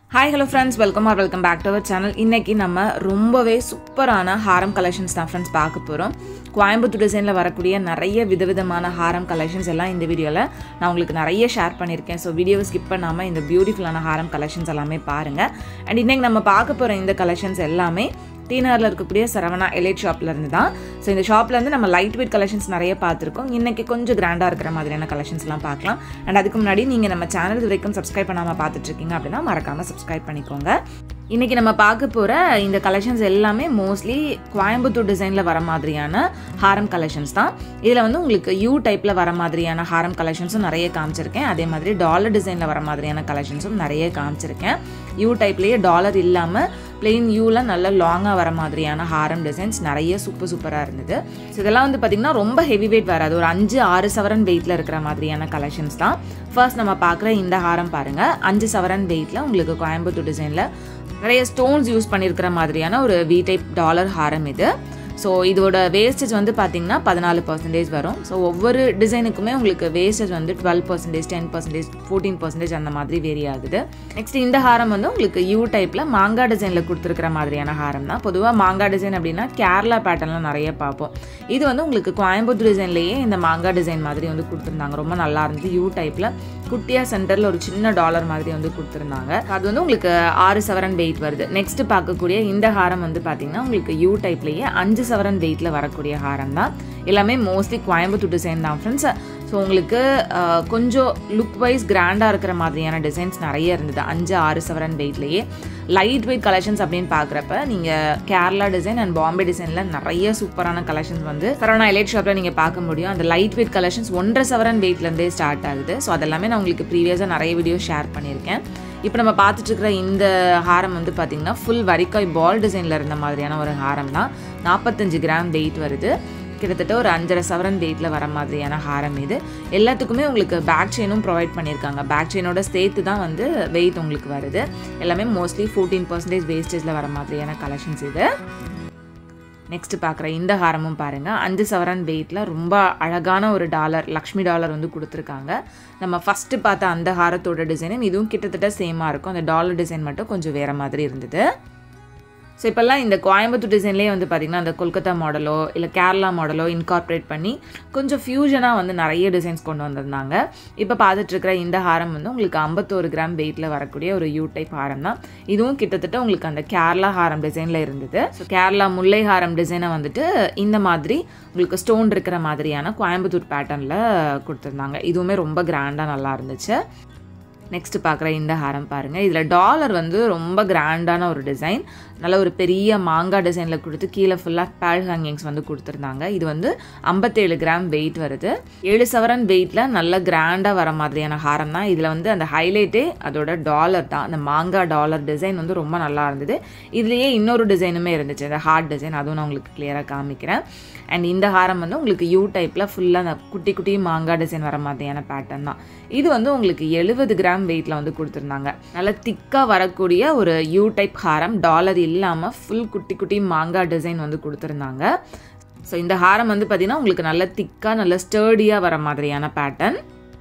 hi hello friends welcome or welcome back to our channel இன்றைக்கி நம்ம ரொம்பவே சூப்பரான ஹாரம் கலெக்ஷன்ஸ் தான் ஃப்ரெண்ட்ஸ் பார்க்க போகிறோம் கோயம்புத்தூர் டிசைனில் வரக்கூடிய நிறைய விதவிதமான ஹாரம் கலெக்ஷன்ஸ் எல்லாம் இந்த வீடியோவில் நான் உங்களுக்கு நிறைய ஷேர் பண்ணியிருக்கேன் ஸோ வீடியோவை ஸ்கிப் பண்ணாமல் இந்த பியூட்டிஃபுல்லான ஹாரம் கலெக்ஷன்ஸ் எல்லாமே பாருங்கள் அண்ட் இன்றைக்கி நம்ம பார்க்க போகிற இந்த கலெக்ஷன்ஸ் எல்லாமே டீனரில் இருக்கக்கூடிய சரவணா எலைட் ஷாப்பில் இருந்து தான் ஸோ இந்த ஷாப்பில் இருந்து நம்ம லைட் வெயிட் கலெக்ஷன்ஸ் நிறைய பார்த்துருக்கோம் இன்றைக்கி கொஞ்சம் கிராண்டாக இருக்கிற மாதிரியான கலெக்ஷன்ஸ்லாம் பார்க்கலாம் அண்ட் அதுக்கு முன்னாடி நீங்கள் நம்ம சேனல் இது வரைக்கும் சப்ஸ்கிரைப் பண்ணாமல் பார்த்துட்ருக்கீங்க அப்படின்னா மறக்காமல் சப்ஸ்கிரைப் பண்ணிக்கோங்க இன்றைக்கி நம்ம பார்க்க போகிற இந்த கலெக்ஷன்ஸ் எல்லாமே மோஸ்ட்லி கோயம்புத்தூர் டிசைனில் வர மாதிரியான ஹாரம் கலெக்ஷன்ஸ் தான் இதில் வந்து உங்களுக்கு யூ டைப்பில் வர மாதிரியான ஹாரம் கலெக்ஷன்ஸும் நிறைய காமிச்சிருக்கேன் அதே மாதிரி டாலர் டிசைனில் வர மாதிரியான கலெக்ஷன்ஸும் நிறைய காமிச்சிருக்கேன் யூ டைப்லேயே டாலர் இல்லாமல் பிளெயின் யூவில் நல்ல லாங்காக வர மாதிரியான ஹாரம் டிசைன்ஸ் நிறைய சூப்பர் சூப்பராக இருந்தது ஸோ இதெல்லாம் வந்து பார்த்திங்கன்னா ரொம்ப ஹெவி வெயிட் வராது ஒரு அஞ்சு ஆறு சவரன் வெயிட்டில் இருக்கிற மாதிரியான கலெக்ஷன்ஸ் தான் ஃபர்ஸ்ட் நம்ம பார்க்குற இந்த ஹாரம் பாருங்கள் அஞ்சு சவரன் வெயிட்டில் உங்களுக்கு கோயம்புத்தூர் டிசைனில் நிறைய ஸ்டோன்ஸ் யூஸ் பண்ணியிருக்கிற மாதிரியான ஒரு வி டைப் டாலர் ஹாரம் இது ஸோ இதோட வேஸ்டேஜ் வந்து பார்த்தீங்கன்னா பதினாலு பர்சன்டேஜ் வரும் ஸோ ஒவ்வொரு டிசைனுக்குமே உங்களுக்கு வேஸ்டேஜ் வந்து twelve percentage ten percentage fourteen percentage அந்த மாதிரி வேரி ஆகுது நெக்ஸ்ட் இந்த ஹாரம் வந்து உங்களுக்கு யூ டைப்பில் மாங்கா டிசைனில் கொடுத்துருக்கிற மாதிரியான ஹாரம் தான் பொதுவாக மாங்கா டிசைன் அப்படின்னா கேரளா பேட்டர்னில் நிறைய பார்ப்போம் இது வந்து உங்களுக்கு கோயம்புத்தூர் டிசைன்லேயே இந்த மாங்கா டிசைன் மாதிரி வந்து கொடுத்துருந்தாங்க ரொம்ப நல்லா இருந்தது யூ டைப்பில் குட்டியாக சென்டரில் ஒரு சின்ன டாலர் மாதிரி வந்து கொடுத்துருந்தாங்க அது வந்து உங்களுக்கு ஆறு சவரன் வெயிட் வருது நெக்ஸ்ட் பார்க்கக்கூடிய இந்த ஹாரம் வந்து பார்த்தீங்கன்னா உங்களுக்கு யூ டைப்லேயே அஞ்சு சவரன் வெயிட்டில் வரக்கூடிய ஹாரம் தான் எல்லாமே மோஸ்ட்லி கோயம்புத்தூர் டிசைன் தான் ஃப்ரெண்ட்ஸ் ஸோ உங்களுக்கு கொஞ்சம் லுக் வைஸ் கிராண்டாக இருக்கிற மாதிரியான டிசைன்ஸ் நிறைய இருந்தது அஞ்சு ஆறு சவரன் வெயிட்லேயே லைட் வெயிட் கலெக்ஷன்ஸ் அப்படின்னு பார்க்குறப்ப நீங்கள் கேரளா டிசைன் அண்ட் பாம்பே டிசைனில் நிறைய சூப்பரான கலெக்ஷன்ஸ் வந்து சரவணா எலைட் ஷாப்பில் நீங்கள் பார்க்க முடியும் அந்த லைட் வெயிட் கலெக்ஷன்ஸ் ஒன்றரை சவரன் வெயிட்லேருந்தே ஸ்டார்ட் ஆகுது ஸோ அதெல்லாமே நான் உங்களுக்கு ப்ரீவியஸாக நிறைய வீடியோ ஷேர் பண்ணியிருக்கேன் இப்போ நம்ம பார்த்துட்டு இருக்கிற இந்த ஹாரம் வந்து பார்த்திங்கன்னா ஃபுல் வரிக்காய் பால் டிசைனில் இருந்த மாதிரியான ஒரு ஹாரம் தான் நாற்பத்தஞ்சு கிராம் வெயிட் வருது கிட்டத்தட்ட ஒரு அஞ்சரை சவரன் வெயிட்டில் வர மாதிரியான ஹாரம் இது எல்லாத்துக்குமே உங்களுக்கு பேக் செயினும் ப்ரொவைட் பண்ணியிருக்காங்க பேக் செயினோட சேர்த்து தான் வந்து வெயிட் உங்களுக்கு வருது எல்லாமே மோஸ்ட்லி ஃபோர்டீன் பர்சன்டேஜ் வேஸ்டேஜில் வர மாதிரியான கலெக்ஷன்ஸ் இது நெக்ஸ்ட் பார்க்குற இந்த ஹாரமும் பாருங்கள் அஞ்சு சவரன் வெயிட்டில் ரொம்ப அழகான ஒரு டாலர் லக்ஷ்மி டாலர் வந்து கொடுத்துருக்காங்க நம்ம ஃபஸ்ட்டு பார்த்த அந்த ஹாரத்தோட டிசைனும் இதுவும் கிட்டத்தட்ட சேமாக இருக்கும் அந்த டாலர் டிசைன் மட்டும் கொஞ்சம் வேறு மாதிரி இருந்தது ஸோ இப்போல்லாம் இந்த கோயம்புத்தூர் டிசைன்லேயே வந்து பார்த்திங்கன்னா அந்த கொல்கத்தா மாடலோ இல்லை கேரளா மாடலோ இன்கார்ப்ரேட் பண்ணி கொஞ்சம் ஃபியூஷனாக வந்து நிறைய டிசைன்ஸ் கொண்டு வந்திருந்தாங்க இப்போ பார்த்துட்ருக்கிற இந்த ஹாரம் வந்து உங்களுக்கு ஐம்பத்தோரு கிராம் வெயிட்டில் வரக்கூடிய ஒரு யூ டைப் ஹாரம் தான் இதுவும் கிட்டத்தட்ட உங்களுக்கு அந்த கேரளா ஹாரம் டிசைனில் இருந்தது ஸோ கேரளா முல்லை ஹாரம் டிசைனை வந்துட்டு இந்த மாதிரி உங்களுக்கு ஸ்டோன் இருக்கிற மாதிரியான கோயம்புத்தூர் பேட்டர்னில் கொடுத்துருந்தாங்க இதுவுமே ரொம்ப கிராண்டாக நல்லா இருந்துச்சு நெக்ஸ்ட் பார்க்குற இந்த ஹாரம் பாருங்கள் இதில் டாலர் வந்து ரொம்ப கிராண்டான ஒரு டிசைன் நல்ல ஒரு பெரிய மாங்காய் டிசைனில் கொடுத்து கீழே ஃபுல்லாக பேல் ஹேங்கிங்ஸ் வந்து கொடுத்துருந்தாங்க இது வந்து ஐம்பத்தேழு கிராம் வெயிட் வருது ஏழு சவரன் வெயிட்டில் நல்ல கிராண்டாக வர மாதிரியான ஹாரம் தான் இதில் வந்து அந்த ஹைலைட்டே அதோட டாலர் தான் அந்த மாங்காய் டாலர் டிசைன் வந்து ரொம்ப நல்லா இருந்தது இதுலேயே இன்னொரு டிசைனுமே இருந்துச்சு அந்த ஹார்ட் டிசைன் அதுவும் நான் உங்களுக்கு கிளியராக காமிக்கிறேன் அண்ட் இந்த ஹாரம் வந்து உங்களுக்கு யூ டைப்பில் ஃபுல்லாக அந்த குட்டி குட்டி மாங்காய் டிசைன் வர மாதிரியான பேட்டர்ன் தான் இது வந்து உங்களுக்கு எழுபது கிராம் வெயிட்டில் வந்து கொடுத்துருந்தாங்க நல்ல திக்காக வரக்கூடிய ஒரு யூ டைப் ஹாரம் டாலர் இல்லாமல் ஃபுல் குட்டி குட்டி மாங்காய் டிசைன் வந்து கொடுத்துருந்தாங்க ஸோ இந்த ஹாரம் வந்து பார்த்திங்கன்னா உங்களுக்கு நல்ல திக்காக நல்ல ஸ்டர்டியாக வர மாதிரியான பேட்டர்ன்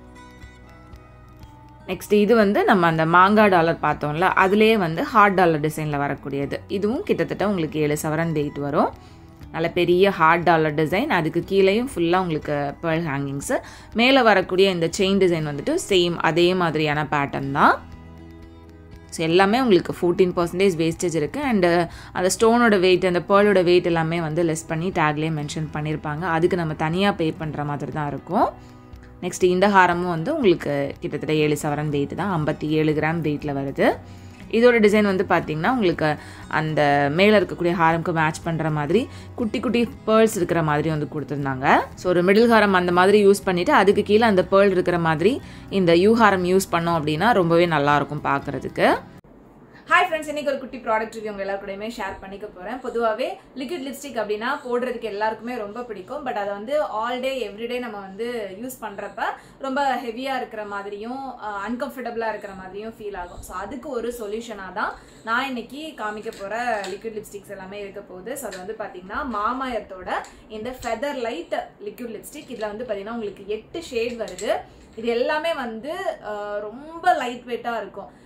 நெக்ஸ்ட் இது வந்து நம்ம அந்த மாங்காய் டாலர் பார்த்தோம்ல அதுலேயே வந்து ஹார்ட் டாலர் டிசைனில் வரக்கூடியது இதுவும் கிட்டத்தட்ட உங்களுக்கு ஏழு சவரன் வெயிட் வரும் நல்ல பெரிய ஹார்ட் டாலர் டிசைன் அதுக்கு கீழேயும் ஃபுல்லாக உங்களுக்கு பேர்ல் ஹேங்கிங்ஸு மேலே வரக்கூடிய இந்த செயின் டிசைன் வந்துட்டு சேம் அதே மாதிரியான பேட்டர்ன் தான் ஸோ எல்லாமே உங்களுக்கு ஃபோர்டீன் பர்சன்டேஜ் வேஸ்டேஜ் இருக்குது அண்டு அந்த ஸ்டோனோட வெயிட் அந்த பேர்லோட வெயிட் எல்லாமே வந்து லெஸ் பண்ணி டேக்லேயே மென்ஷன் பண்ணியிருப்பாங்க அதுக்கு நம்ம தனியாக பே பண்ணுற மாதிரி தான் இருக்கும் நெக்ஸ்ட் இந்த ஹாரமும் வந்து உங்களுக்கு கிட்டத்தட்ட ஏழு சவரன் வெயிட் தான் ஐம்பத்தி ஏழு கிராம் வெயிட்டில் வருது இதோட டிசைன் வந்து பார்த்திங்கன்னா உங்களுக்கு அந்த மேலே இருக்கக்கூடிய ஹாரம்க்கு மேட்ச் பண்ணுற மாதிரி குட்டி குட்டி பேர்ல்ஸ் இருக்கிற மாதிரி வந்து கொடுத்துருந்தாங்க ஸோ ஒரு மிடில் ஹாரம் அந்த மாதிரி யூஸ் பண்ணிவிட்டு அதுக்கு கீழே அந்த பேர்ல் இருக்கிற மாதிரி இந்த யூ ஹாரம் யூஸ் பண்ணோம் அப்படின்னா ரொம்பவே நல்லாயிருக்கும் பார்க்குறதுக்கு ஹாய் ஃப்ரெண்ட்ஸ் இன்னைக்கு ஒரு குட்டி ப்ராடக்ட் ரிவ்யூ உங்க எல்லாருக்கூடயுமே ஷேர் பண்ணிக்க போறேன் பொதுவாகவே லிக்விட் லிப்ஸ்டிக் அப்படின்னா போடுறதுக்கு எல்லாருக்குமே ரொம்ப பிடிக்கும் பட் அதை வந்து ஆல் டே எவ்ரிடே நம்ம வந்து யூஸ் பண்றப்ப ரொம்ப ஹெவியா இருக்கிற மாதிரியும் அன்கம்ஃபர்டபுளா இருக்கிற மாதிரியும் ஃபீல் ஆகும் ஸோ அதுக்கு ஒரு சொல்யூஷனாக தான் நான் இன்னைக்கு காமிக்க போற லிக்விட் லிப்ஸ்டிக்ஸ் எல்லாமே இருக்க போகுது ஸோ அது வந்து பாத்தீங்கன்னா மாமாயத்தோட இந்த ஃபெதர் லைட் லிக்விட் லிப்ஸ்டிக் இதுல வந்து பாத்தீங்கன்னா உங்களுக்கு எட்டு ஷேட் வருது இது எல்லாமே வந்து அஹ், ரொம்ப லைட் வெயிட்டாக இருக்கும்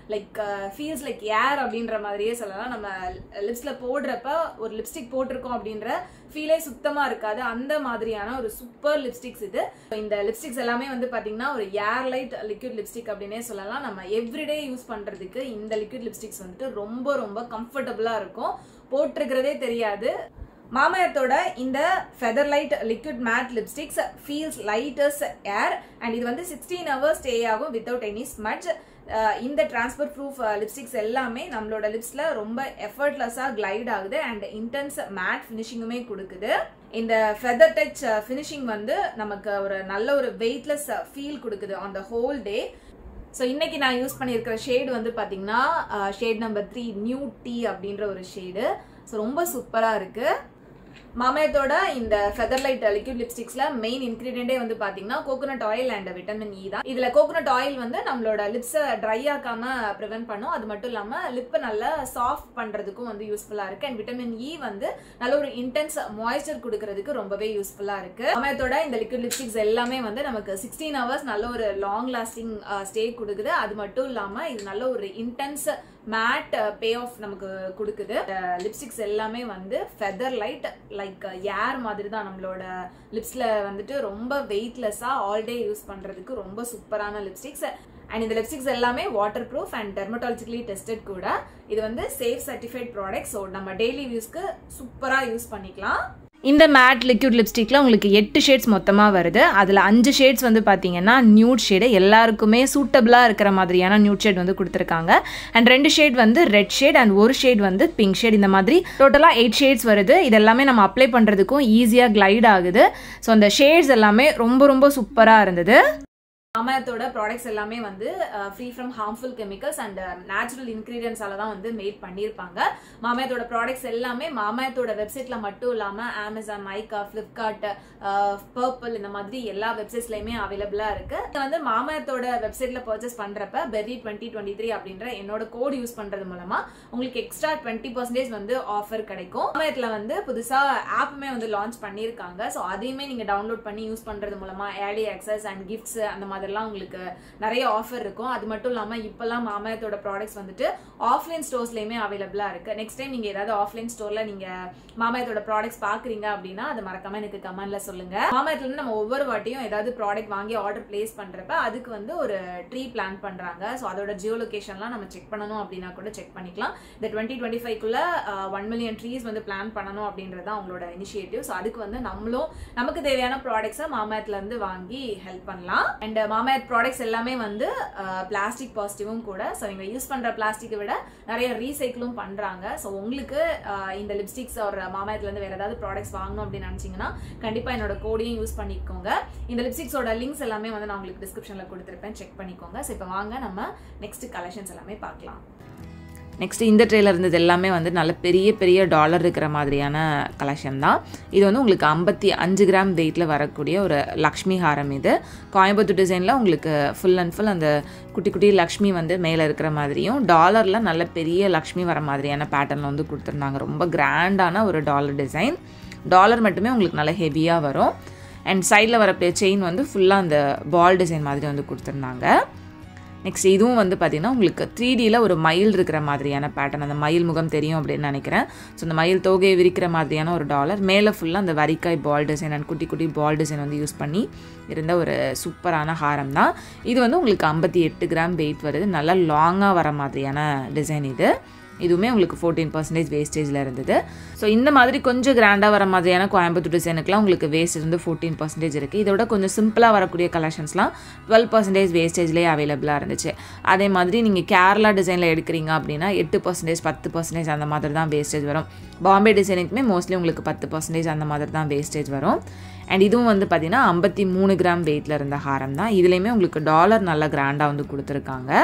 லைக் ஃபீல்ஸ் லைக் ஏர் அப்படின்ற மாதிரியே சொல்லலாம் நம்ம லிப்ஸில் போடுறப்ப ஒரு லிப்ஸ்டிக் போட்டிருக்கோம் அப்படின்ற ஃபீலே சுத்தமாக இருக்காது அந்த மாதிரியான ஒரு சூப்பர் லிப்ஸ்டிக்ஸ் இது இந்த லிப்ஸ்டிக்ஸ் எல்லாமே வந்து பார்த்தீங்கன்னா ஒரு ஏர் லைட் லிக்விட் லிப்ஸ்டிக் அப்படின்னே சொல்லலாம் நம்ம எவ்ரிடே யூஸ் பண்ணுறதுக்கு இந்த லிக்விட் லிப்ஸ்டிக்ஸ் வந்துட்டு ரொம்ப ரொம்ப கம்ஃபர்டபுளாக இருக்கும் போட்டிருக்கிறதே தெரியாது மாமயத்தோட இந்த feather light liquid matte lipsticks feels light as air and இது வந்து சிக்ஸ்டீன் ஹவர்ஸ் ஸ்டே ஆகும் வித்தவுட் எனி ஸ்மட்ச் இந்த டிரான்ஸ்பர் ப்ரூஃப் லிப்ஸ்டிக்ஸ் எல்லாமே நம்மளோட லிப்ஸில் ரொம்ப எஃபர்ட்லெஸ்ஸாக கிளைட் ஆகுது அண்ட் இன்டென்ஸ் மேட் ஃபினிஷிங்குமே கொடுக்குது இந்த ஃபெதர் டச் ஃபினிஷிங் வந்து நமக்கு ஒரு நல்ல ஒரு வெயிட்லெஸ் ஃபீல் கொடுக்குது on the whole day so இன்னைக்கு நான் யூஸ் பண்ணியிருக்கிற ஷேடு வந்து பார்த்தீங்கன்னா shade number three new tea அப்படின்ற ஒரு ஷேடு ஸோ ரொம்ப சூப்பராக இருக்குது மாமயத்தோட இந்த ஃபெதர் லைட் லிக்விட் லிப்ஸ்டிக்ஸ்ல மெயின் இன்கிரீடியண்டே வந்து பாத்தீங்கன்னா coconut oil and vitamin E தான் இதுல கோகோனட் ஆயில் வந்து நம்மளோட லிப்ஸை ட்ரை ஆக்காம ப்ரிவென்ட் பண்ணும் அது மட்டும் இல்லாம லிப்பை நல்லா சாஃப்ட் பண்றதுக்கும் வந்து யூஸ்ஃபுல்லா இருக்கு அண்ட் விட்டமின் இ வந்து நல்ல ஒரு இன்டென்ஸ் மாய்ஸ்சர் கொடுக்கறதுக்கு ரொம்பவே யூஸ்ஃபுல்லா இருக்கு மாமயத்தோட இந்த லிக்விட் லிப்ஸ்டிக்ஸ் எல்லாமே வந்து நமக்கு சிக்ஸ்டீன் ஹவர்ஸ் நல்ல ஒரு லாங் லாஸ்டிங் ஸ்டே கொடுக்குது அது மட்டும் இல்லாம இது நல்ல ஒரு இன்டென்ஸ் மேட் பே ஆஃப் நமக்கு கொடுக்குது லிப்ஸ்டிக்ஸ் எல்லாமே வந்து ஃபெதர் லைட் லைக் ஏர் மாதிரி தான் நம்மளோட லிப்ஸ்ல வந்துட்டு ரொம்ப வெயிட்லெஸ்ஸாக ஆல் டே யூஸ் பண்ணுறதுக்கு ரொம்ப சூப்பரான லிப்ஸ்டிக்ஸ் அண்ட் இந்த லிப்ஸ்டிக்ஸ் எல்லாமே water proof and dermatologically tested கூட இது வந்து சேஃப் சர்டிஃபைட் ப்ராடக்ட் ஸோ நம்ம டெய்லி யூஸ்க்கு சூப்பராக யூஸ் பண்ணிக்கலாம் இந்த மேட் லிக்விட் லிப்ஸ்டிக்கில் உங்களுக்கு எட்டு ஷேட்ஸ் மொத்தமாக வருது அதில் அஞ்சு ஷேட்ஸ் வந்து பார்த்தீங்கன்னா நியூட் ஷேடு எல்லாருக்குமே சூட்டபிளாக இருக்கிற மாதிரியான நியூட் ஷேட் வந்து கொடுத்துருக்காங்க அண்ட் ரெண்டு ஷேட் வந்து ரெட் ஷேட் அண்ட் ஒரு ஷேட் வந்து பிங்க் ஷேட் இந்த மாதிரி டோட்டலாக எயிட் ஷேட்ஸ் வருது இது எல்லாமே நம்ம அப்ளை பண்ணுறதுக்கும் ஈஸியாக கிளைட் ஆகுது ஸோ அந்த ஷேட்ஸ் எல்லாமே ரொம்ப ரொம்ப சூப்பராக இருந்தது மாமயத்தோட ப்ராடக்ட்ஸ் எல்லாமே வந்து free from harmful chemicals and natural இன்க்ரீடியன்ஸால தான் வந்து மேட் பண்ணியிருப்பாங்க மாமயத்தோட ப்ராடக்ட்ஸ் எல்லாமே மாமயத்தோட வெப்சைட்ல மட்டும் இல்லாம அமேசான் மைக்கா ஃப்ளிப்கார்ட் பர்பிள் இந்த மாதிரி எல்லா வெப்சைட்ஸ்லயுமே அவைலபிளா இருக்கு இது வந்து மாமயத்தோட வெப்சைட்ல பர்ச்சேஸ் பண்றப்ப பெர்ரி டுவெண்ட்டி டுவெண்ட்டி த்ரீ அப்படின்ற என்னோட கோட் யூஸ் பண்றது மூலமா உங்களுக்கு எக்ஸ்ட்ரா டுவெண்ட்டி பர்சன்டேஜ் வந்து ஆஃபர் கிடைக்கும் மாமயத்துல வந்து புதுசா ஆப்புமே வந்து லான்ச் பண்ணியிருக்காங்க ஸோ அதையுமே நீங்க டவுன்லோட் பண்ணி யூஸ் பண்றது மூலமா ஏர்லி அக்சஸ் அண்ட் கிஃப்ட்ஸ் அந்த மாதிரி அதெல்லாம் உங்களுக்கு நிறைய ஆஃபர் இருக்கும் அது மட்டும் இல்லாமல் இப்போல்லாம் மாமயத்தோட ப்ராடக்ட்ஸ் வந்துட்டு ஆஃப்லைன் ஸ்டோர்ஸ்லையுமே அவைலபிளாக இருக்குது நெக்ஸ்ட் டைம் நீங்கள் ஏதாவது ஆஃப்லைன் ஸ்டோரில் நீங்கள் மாமயத்தோட ப்ராடக்ட்ஸ் பார்க்குறீங்க அப்படின்னா அது மறக்காம எனக்கு கமெண்ட்ல சொல்லுங்க மாமயத்துலேருந்து நம்ம ஒவ்வொரு வாட்டியும் ஏதாவது ப்ராடக்ட் வாங்கி ஆர்டர் பிளேஸ் பண்ணுறப்ப அதுக்கு வந்து ஒரு ட்ரீ பிளான் பண்ணுறாங்க ஸோ அதோட ஜியோ லொகேஷன்லாம் நம்ம செக் பண்ணணும் அப்படின்னா கூட செக் பண்ணிக்கலாம் இந்த டுவெண்ட்டி டுவெண்ட்டி ஃபைவ்க்குள்ள ஒன் மில்லியன் ட்ரீஸ் வந்து பிளான் பண்ணணும் அப்படின்றது தான் அவங்களோட இனிஷியேட்டிவ் ஸோ அதுக்கு வந்து நம்மளும் நமக்கு தேவையான ப்ராடக்ட்ஸை மாமயத்துலேருந்து வாங்கி ஹெல்ப் பண்ணலாம் அண்ட் மாமேட் ப்ராடக்ட்ஸ் எல்லாமே வந்து பிளாஸ்டிக் பாசிட்டிவும் கூட ஸோ இவங்க யூஸ் பண்ணுற பிளாஸ்டிக்கை விட நிறைய ரீசைக்கிளும் பண்ணுறாங்க ஸோ உங்களுக்கு இந்த லிப்ஸ்டிக்ஸ் ஒரு மாமயத்துலேருந்து வேறு ஏதாவது ப்ராடக்ட்ஸ் வாங்கணும் அப்படின்னு நினச்சிங்கன்னா கண்டிப்பாக என்னோட கோடையும் யூஸ் பண்ணிக்கோங்க இந்த லிப்ஸ்டிக்ஸோட லிங்க்ஸ் எல்லாமே வந்து நான் உங்களுக்கு டிஸ்கிரிப்ஷனில் கொடுத்துருப்பேன் செக் பண்ணிக்கோங்க ஸோ இப்போ வாங்க நம்ம நெக்ஸ்ட் கலெக்ஷன்ஸ் எல்லாமே பார்க்கலாம் நெக்ஸ்ட்டு இந்த ட்ரேல இருந்தது எல்லாமே வந்து நல்ல பெரிய பெரிய டாலர் இருக்கிற மாதிரியான கலெக்ஷன் தான் இது வந்து உங்களுக்கு ஐம்பத்தி அஞ்சு கிராம் வெயிட்டில் வரக்கூடிய ஒரு லக்ஷ்மி ஹாரம் இது கோயம்புத்தூர் டிசைனில் உங்களுக்கு ஃபுல் அண்ட் ஃபுல் அந்த குட்டி குட்டி லக்ஷ்மி வந்து மேலே இருக்கிற மாதிரியும் டாலரில் நல்ல பெரிய லக்ஷ்மி வர மாதிரியான பேட்டர்னில் வந்து கொடுத்துருந்தாங்க ரொம்ப கிராண்டான ஒரு டாலர் டிசைன் டாலர் மட்டுமே உங்களுக்கு நல்ல ஹெவியாக வரும் அண்ட் சைடில் வர செயின் வந்து ஃபுல்லாக அந்த பால் டிசைன் மாதிரி வந்து கொடுத்துருந்தாங்க நெக்ஸ்ட் இதுவும் வந்து பார்த்திங்கன்னா உங்களுக்கு த்ரீ டியில் ஒரு மயில் இருக்கிற மாதிரியான பேட்டர்ன் அந்த மயில் முகம் தெரியும் அப்படின்னு நினைக்கிறேன் ஸோ அந்த மயில் தொகையை விரிக்கிற மாதிரியான ஒரு டாலர் மேலே ஃபுல்லாக அந்த வரிக்காய் பால் டிசைன் அண்ட் குட்டி குட்டி பால் டிசைன் வந்து யூஸ் பண்ணி இருந்த ஒரு சூப்பரான ஹாரம் தான் இது வந்து உங்களுக்கு ஐம்பத்தி எட்டு கிராம் வெயிட் வருது நல்லா லாங்காக வர மாதிரியான டிசைன் இது இதுவுமே உங்களுக்கு ஃபோர்டீன் பர்சன்டேஜ் வேஸ்டேஜில் இருந்தது ஸோ இந்த மாதிரி கொஞ்சம் கிராண்டாக வர மாதிரியான கோயம்புத்தூர் டிசைனுக்குலாம் உங்களுக்கு வேஸ்ட் இருந்து ஃபோர்டீன் பர்சன்டேஜ் இருக்குது இதோட கொஞ்சம் சிம்பிளாக வரக்கூடிய கலெக்ஷன்ஸ்லாம் டுவெல் பர்சன்டேஜ் வேஸ்டேஜ்லேயே அவைலபிளாக இருந்துச்சு அதே மாதிரி நீங்கள் கேரளா டிசைனில் எடுக்கிறீங்க அப்படின்னா எட்டு பர்சன்டேஜ் பத்து பர்சன்டேஜ் அந்த மாதிரி தான் வேஸ்டேஜ் வரும் பாம்பே டிசைனுக்குமே மோஸ்ட்லி உங்களுக்கு பத்து பர்சன்டேஜ் அந்த மாதிரி தான் வேஸ்டேஜ் வரும் அண்ட் இதுவும் வந்து பார்த்திங்கன்னா ஐம்பத்தி மூணு கிராம் வெயிட்டில் இருந்த ஹாரம் தான் இதுலேயுமே உங்களுக்கு டாலர் நல்லா கிராண்டாக வந்து கொடுத்துருக்காங்க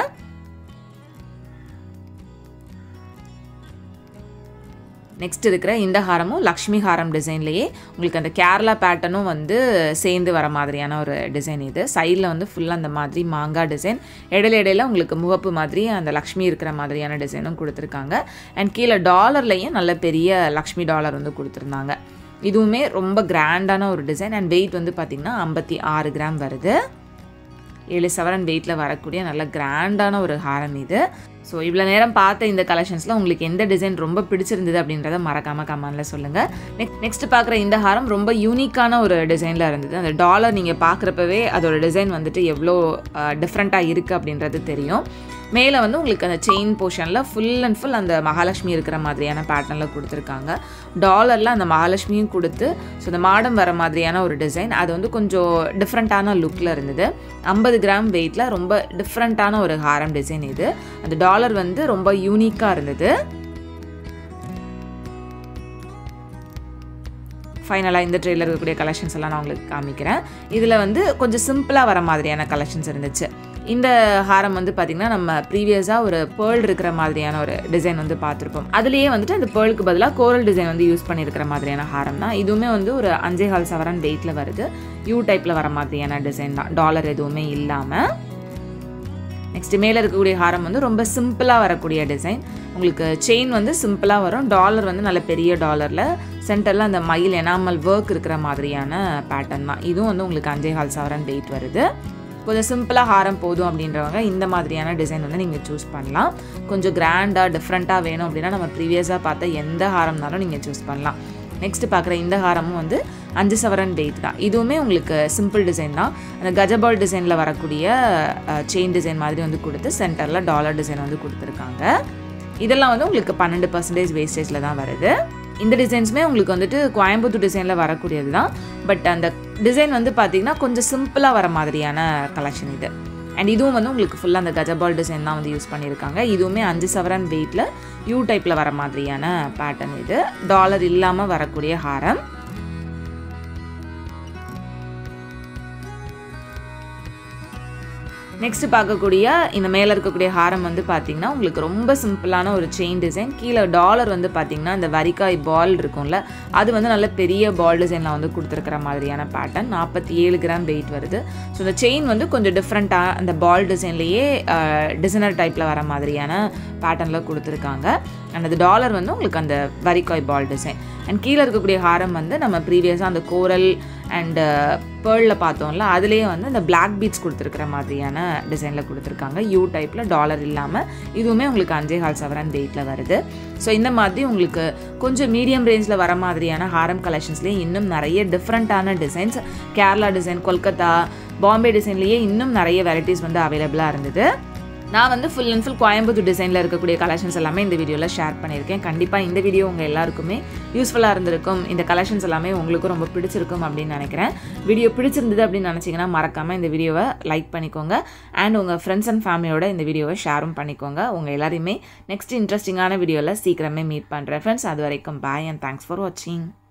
நெக்ஸ்ட் இருக்கிற இந்த ஹாரமும் லக்ஷ்மி ஹாரம் டிசைன்லேயே உங்களுக்கு அந்த கேரளா பேட்டர்னும் வந்து சேர்ந்து வர மாதிரியான ஒரு டிசைன் இது சைடில் வந்து ஃபுல்லாக அந்த மாதிரி மாங்காய் டிசைன் இடையில இடையில உங்களுக்கு முகப்பு மாதிரி அந்த லக்ஷ்மி இருக்கிற மாதிரியான டிசைனும் கொடுத்துருக்காங்க அண்ட் கீழே டாலர்லேயும் நல்ல பெரிய லக்ஷ்மி டாலர் வந்து கொடுத்துருந்தாங்க இதுவுமே ரொம்ப கிராண்டான ஒரு டிசைன் அண்ட் வெயிட் வந்து பார்த்திங்கன்னா ஐம்பத்தி ஆறு கிராம் வருது ஏழு சவரன் வெயிட்டில் வரக்கூடிய நல்ல கிராண்டான ஒரு ஹாரம் இது ஸோ இவ்வளோ நேரம் பார்த்த இந்த கலெக்ஷன்ஸில் உங்களுக்கு எந்த டிசைன் ரொம்ப பிடிச்சிருந்தது அப்படின்றத மறக்காமல் கமெண்டில் சொல்லுங்கள் நெக்ஸ்ட் நெக்ஸ்ட் பார்க்குற இந்த ஹாரம் ரொம்ப யூனிக்கான ஒரு டிசைனில் இருந்தது அந்த டாலர் நீங்கள் பார்க்குறப்பவே அதோட டிசைன் வந்துட்டு எவ்வளோ டிஃப்ரெண்ட்டாக இருக்குது அப்படின்றது தெரியும் மேலே வந்து உங்களுக்கு அந்த செயின் போர்ஷனில் ஃபுல் அண்ட் ஃபுல் அந்த மகாலட்சுமி இருக்கிற மாதிரியான பேட்டர்னில் கொடுத்துருக்காங்க டாலரில் அந்த மகாலட்சுமியும் கொடுத்து ஸோ அந்த மாடம் வர மாதிரியான ஒரு டிசைன் அது வந்து கொஞ்சம் டிஃப்ரெண்ட்டான லுக்கில் இருந்தது ஐம்பது கிராம் வெயிட்டில் ரொம்ப டிஃப்ரெண்ட்டான ஒரு ஹாரம் டிசைன் இது அந்த டாலர் வந்து ரொம்ப யூனிக்காக இருந்தது ஃபைனலாக இந்த ட்ரெயிலில் இருக்கக்கூடிய கலெக்ஷன்ஸ் எல்லாம் நான் உங்களுக்கு காமிக்கிறேன் இதில் வந்து கொஞ்சம் சிம்பிளாக வர மாதிரியான கலெக்ஷன்ஸ் இருந்துச்சு இந்த ஹாரம் வந்து பார்த்திங்கன்னா நம்ம ப்ரீவியஸாக ஒரு பேர்ல் இருக்கிற மாதிரியான ஒரு டிசைன் வந்து பார்த்துருப்போம் அதுலேயே வந்துட்டு அந்த பேர்லுக்கு பதிலாக கோரல் டிசைன் வந்து யூஸ் பண்ணியிருக்கிற மாதிரியான ஹாரம் தான் இதுவுமே வந்து ஒரு அஞ்சே கால் சவரன் வெயிட்டில் வருது யூ டைப்பில் வர மாதிரியான டிசைன் தான் டாலர் எதுவுமே இல்லாமல் நெக்ஸ்ட் மேலே இருக்கக்கூடிய ஹாரம் வந்து ரொம்ப சிம்பிளாக வரக்கூடிய டிசைன் உங்களுக்கு செயின் வந்து சிம்பிளாக வரும் டாலர் வந்து நல்ல பெரிய டாலரில் சென்டரில் அந்த மயில் எனாமல் ஒர்க் இருக்கிற மாதிரியான பேட்டர்ன் தான் இதுவும் வந்து உங்களுக்கு அஞ்சே கால் சவரன் வெயிட் வருது கொஞ்சம் சிம்பிளாக ஹாரம் போதும் அப்படின்றவங்க இந்த மாதிரியான டிசைன் வந்து நீங்கள் சூஸ் பண்ணலாம் கொஞ்சம் கிராண்டாக டிஃப்ரெண்ட்டாக வேணும் அப்படின்னா நம்ம ப்ரீவியஸாக பார்த்த எந்த ஹாரம்னாலும் நீங்கள் சூஸ் பண்ணலாம் நெக்ஸ்ட் பார்க்குற இந்த ஹாரமும் வந்து அஞ்சு சவரன் வெயிட் தான் இதுவுமே உங்களுக்கு சிம்பிள் டிசைன் தான் அந்த கஜபால் டிசைனில் வரக்கூடிய செயின் டிசைன் மாதிரி வந்து கொடுத்து சென்டரில் டாலர் டிசைன் வந்து கொடுத்துருக்காங்க இதெல்லாம் வந்து உங்களுக்கு பன்னெண்டு பர்சன்டேஜ் வேஸ்டேஜில் தான் வருது இந்த டிசைன்ஸுமே உங்களுக்கு வந்துட்டு கோயம்புத்தூர் டிசைனில் வரக்கூடியது தான் பட் அந்த டிசைன் வந்து பார்த்திங்கன்னா கொஞ்சம் சிம்பிளாக வர மாதிரியான கலெக்ஷன் இது அண்ட் இதுவும் வந்து உங்களுக்கு ஃபுல்லாக அந்த கஜபால் டிசைன் தான் வந்து யூஸ் பண்ணியிருக்காங்க இதுவுமே அஞ்சு சவரன் வெயிட்டில் யூ டைப்பில் வர மாதிரியான பேட்டர்ன் இது டாலர் இல்லாமல் வரக்கூடிய ஹாரம் நெக்ஸ்ட் பார்க்கக்கூடிய இந்த மேலே இருக்கக்கூடிய ஹாரம் வந்து பார்த்தீங்கன்னா உங்களுக்கு ரொம்ப சிம்பிளான ஒரு செயின் டிசைன் கீழே டாலர் வந்து பார்த்தீங்கன்னா இந்த வரிக்காய் பால் இருக்கும்ல அது வந்து நல்ல பெரிய பால் டிசைனில் வந்து கொடுத்துருக்கிற மாதிரியான பேட்டர்ன் நாற்பத்தி ஏழு கிராம் வெயிட் வருது ஸோ இந்த செயின் வந்து கொஞ்சம் டிஃப்ரெண்ட்டாக அந்த பால் டிசைன்லேயே டிசைனர் டைப்பில் வர மாதிரியான பேட்டர்னில் கொடுத்துருக்காங்க அண்ட் அது டாலர் வந்து உங்களுக்கு அந்த வரிக்காய் பால் டிசைன் அண்ட் கீழே இருக்கக்கூடிய ஹாரம் வந்து நம்ம ப்ரீவியஸாக அந்த கோரல் அண்டு பேர்லில் பார்த்தோம்ல அதுலேயே வந்து இந்த பிளாக் பீட்ஸ் கொடுத்துருக்கிற மாதிரியான டிசைனில் கொடுத்துருக்காங்க யூ டைப்பில் டாலர் இல்லாமல் இதுவுமே உங்களுக்கு அஞ்சே கால் சவரன் வெயிட்டில் வருது ஸோ இந்த மாதிரி உங்களுக்கு கொஞ்சம் மீடியம் ரேஞ்சில் வர மாதிரியான ஹாரம் கலெக்ஷன்ஸ்லேயே இன்னும் நிறைய டிஃப்ரெண்ட்டான டிசைன்ஸ் கேரளா டிசைன் கொல்கத்தா பாம்பே டிசைன்லேயே இன்னும் நிறைய வெரைட்டிஸ் வந்து அவைலபிளாக இருந்தது நான் வந்து ஃபுல் அண்ட் ஃபுல் கோயம்புத்தூர் டிசைனில் இருக்கக்கூடிய கலெக்ஷன்ஸ் எல்லாமே இந்த வீடியோவில் ஷேர் பண்ணியிருக்கேன் கண்டிப்பாக இந்த வீடியோ உங்கள் எல்லாருக்குமே யூஸ்ஃபுல்லாக இருந்திருக்கும் இந்த கலெக்ஷன்ஸ் எல்லாமே உங்களுக்கும் ரொம்ப பிடிச்சிருக்கும் அப்படின்னு நினைக்கிறேன் வீடியோ பிடிச்சிருந்தது அப்படின்னு நினச்சிங்கன்னா மறக்காமல் இந்த வீடியோவை லைக் பண்ணிக்கோங்க அண்ட் உங்கள் ஃப்ரெண்ட்ஸ் அண்ட் ஃபேமிலியோட இந்த வீடியோவை ஷேரும் பண்ணிக்கோங்க உங்கள் எல்லாரையுமே நெக்ஸ்ட் இன்ட்ரெஸ்டிங்கான வீடியோவில் சீக்கிரமே மீட் பண்ணுறேன் ஃப்ரெண்ட்ஸ் அது வரைக்கும் பாய் அண்ட் தேங்க்ஸ் ஃபார் வாட்சிங்